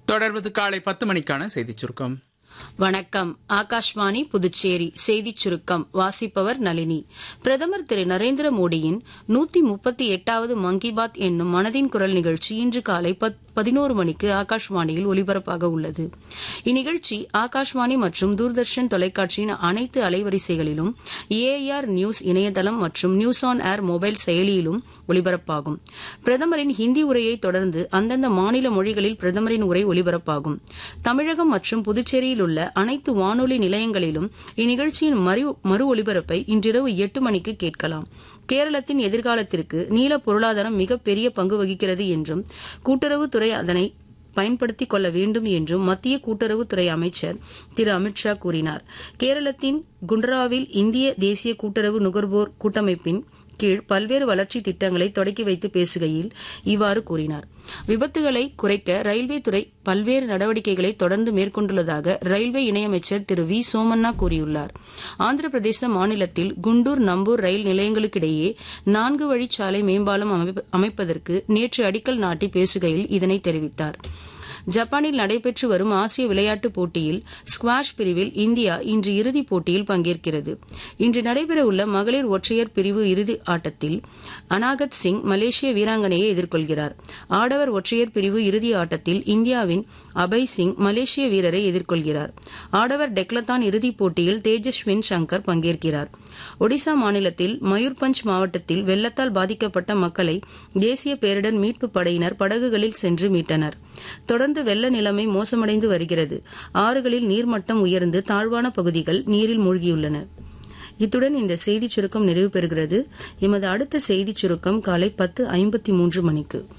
தொடர்வது காலை பத்து மணிக்கான செய்திச் சுருக்கம் வணக்கம் ஆகாஷ்வாணி புதுச்சேரி செய்திச் சுருக்கம் வாசிப்பவர் நளினி பிரதமர் திரு நரேந்திர மோடியின் நூத்தி முப்பத்தி எட்டாவது மன் கி பாத் என்னும் மனதின் குரல் நிகழ்ச்சி இன்று காலை பதினோரு மணிக்கு ஆகாஷ்வாணியில் ஒலிபரப்பாக உள்ளது இந்நிகழ்ச்சி ஆகாஷ்வாணி மற்றும் தூர்தர்ஷன் தொலைக்காட்சியின் அனைத்து அலைவரிசைகளிலும் ஏஐஆர் நியூஸ் இணையதளம் மற்றும் நியூஸ் ஆன் ஏர் மொபைல் செயலியிலும் ஒலிபரப்பாகும் பிரதமரின் ஹிந்தி உரையை தொடர்ந்து அந்தந்த மாநில மொழிகளில் பிரதமரின் உரை ஒலிபரப்பாகும் தமிழகம் மற்றும் புதுச்சேரியில் உள்ள அனைத்து வானொலி நிலையங்களிலும் இந்நிகழ்ச்சியின் மறு ஒலிபரப்பை இன்றிரவு எட்டு மணிக்கு கேட்கலாம் கேரளத்தின் எதிர்காலத்திற்கு நீல பொருளாதாரம் மிகப்பெரிய பங்கு வகிக்கிறது என்றும் கூட்டுறவுத்துறை அதனை பயன்படுத்திக் கொள்ள வேண்டும் என்றும் மத்திய கூட்டுறவுத்துறை அமைச்சர் திரு அமித்ஷா கூறினார் கேரளத்தின் குண்ட்ராவில் இந்திய தேசிய கூட்டுறவு நுகர்வோர் கூட்டமைப்பின் கீழ் பல்வேறு வளர்ச்சி திட்டங்களை தொடக்கி வைத்து பேசுகையில் இவ்வாறு கூறினார் விபத்துகளை குறைக்க ரயில்வே துறை பல்வேறு நடவடிக்கைகளை தொடர்ந்து மேற்கொண்டுள்ளதாக ரயில்வே இணையமைச்சர் திரு வி சோமண்ணா கூறியுள்ளார் ஆந்திர பிரதேச மாநிலத்தில் குண்டூர் நம்பூர் ரயில் நிலையங்களுக்கிடையே நான்கு வழிச்சாலை மேம்பாலம் அமைப்பதற்கு நேற்று அடிக்கல் நாட்டி பேசுகையில் இதனை தெரிவித்தார் ஜப்பானில் நடைபெற்று வரும் ஆசிய விளையாட்டுப் போட்டியில் ஸ்குவாஷ் பிரிவில் இந்தியா இன்று இறுதிப் போட்டியில் பங்கேற்கிறது இன்று நடைபெறவுள்ள மகளிர் ஒற்றையர் பிரிவு இறுதி ஆட்டத்தில் அனாகத் சிங் மலேசிய வீராங்கனையை எதிர்கொள்கிறார் ஆடவர் ஒற்றையர் பிரிவு இறுதி ஆட்டத்தில் இந்தியாவின் அபய் சிங் மலேசிய வீரரை எதிர்கொள்கிறார் ஆடவர் டெக்லத்தான் இறுதிப் போட்டியில் தேஜஸ்வின் சங்கர் பங்கேற்கிறார் ஒடிசா மாநிலத்தில் மயூர்பஞ்ச் மாவட்டத்தில் வெள்ளத்தால் பாதிக்கப்பட்ட மக்களை தேசிய பேரிடர் மீட்பு படையினர் படகுகளில் சென்று மீட்டனர் தொடர்ந்து வெள்ள நிலைமை மோசமடைந்து வருகிறது ஆறுகளில் நீர்மட்டம் உயர்ந்து தாழ்வான பகுதிகள் நீரில் மூழ்கியுள்ளன இத்துடன் இந்த செய்திச் சுருக்கம் நிறைவு பெறுகிறது எமது அடுத்த செய்திச் சுருக்கம் காலை பத்து ஐம்பத்தி மூன்று மணிக்கு